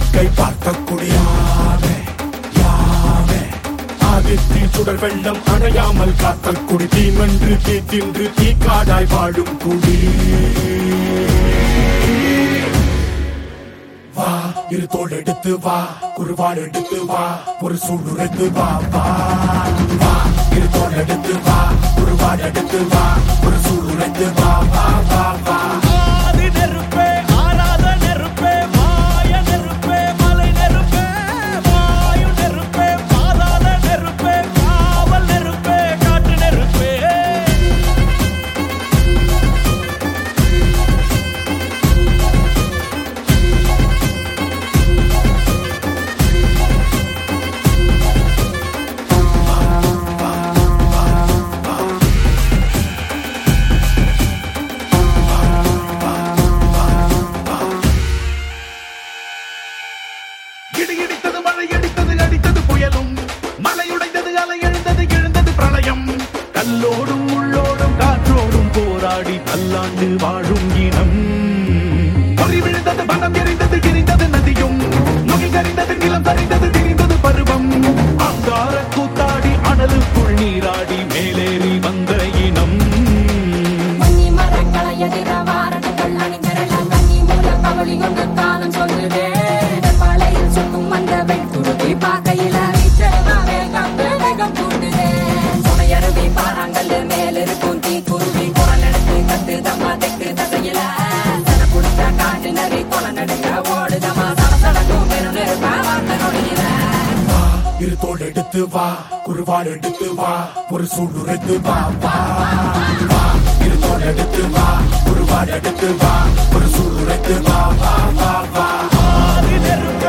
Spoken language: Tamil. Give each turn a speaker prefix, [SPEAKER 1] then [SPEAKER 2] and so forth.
[SPEAKER 1] வேடிக்கை பார்க்கக்கூடியாமே யாமே ஆதித்தின் சுடர் வெள்ளம் அணையாமல் காத்த குடி தீமென்று தீ தின்று தீ காடாய் வாழும் குடி வா இரு தோள் எடுத்து வா குருவாள் எடுத்து வா ஒரு சூடுரைத்து வா வா வா இரு தோள் எடுத்து வா குருவாள் எடுத்து வா ஒரு சூடுரைத்து வா வா வா வா
[SPEAKER 2] ஆதி நெருப்பே ஆராத நெருப்பே மாய நெருப்பே மலை நெருப்பே வாயு நெருப்பே பாதாள நெருப்பே காவல் நெருப்பே காட்டு நெருப்பே
[SPEAKER 3] இடி இடித்தது மழை அடித்தது அடித்தது புயலும் மலை உடைந்தது அலை எழுந்தது எழுந்தது பிரளயம் கல்லோடும் உள்ளோடும் காற்றோடும் போராடி பல்லாண்டு வாழும் இனம் பொறி விழுந்தது பணம் எரிந்தது எரிந்தது நதியும் நுகை கரிந்தது நிலம் சரிந்தது திரிந்தது பருவம் அங்கார கூத்தாடி அனலுக்குள் நீராடி மேலேறி வந்த இனம்
[SPEAKER 4] மன்னி மரங்களை எதிர வாரணங்கள் அணிந்திரள கன்னி மூல கவளி கொண்டு காலம் சொல்லுதே பழையில் சுக்கும் அந்த வெண்குருதி பார்க்கையில வீச்சரமா வேகம் வேகம் கூட்டுதே சுமையருவி பாறாங்கல் மேலிருக்கும் தீ குருவி குரல் எடுத்து கத்து தம்மா தெக்கு தசையில சன குடுத்த காட்டு நரி கொல நடுங்க ஓடுதமா சடசடக்கும் பெரும் நெருப்பா வார்த்தை நொடியில
[SPEAKER 1] வா இரு தோள் எடுத்து வா குருவாள் எடுத்து வா ஒரு சூடுரைத்து வா வா வா இரு தோள் எடுத்து வா குருவாள் எடுத்து வா ஒரு சூடுரைத்து வா வா வா வா
[SPEAKER 2] ஆதி நெருப்பே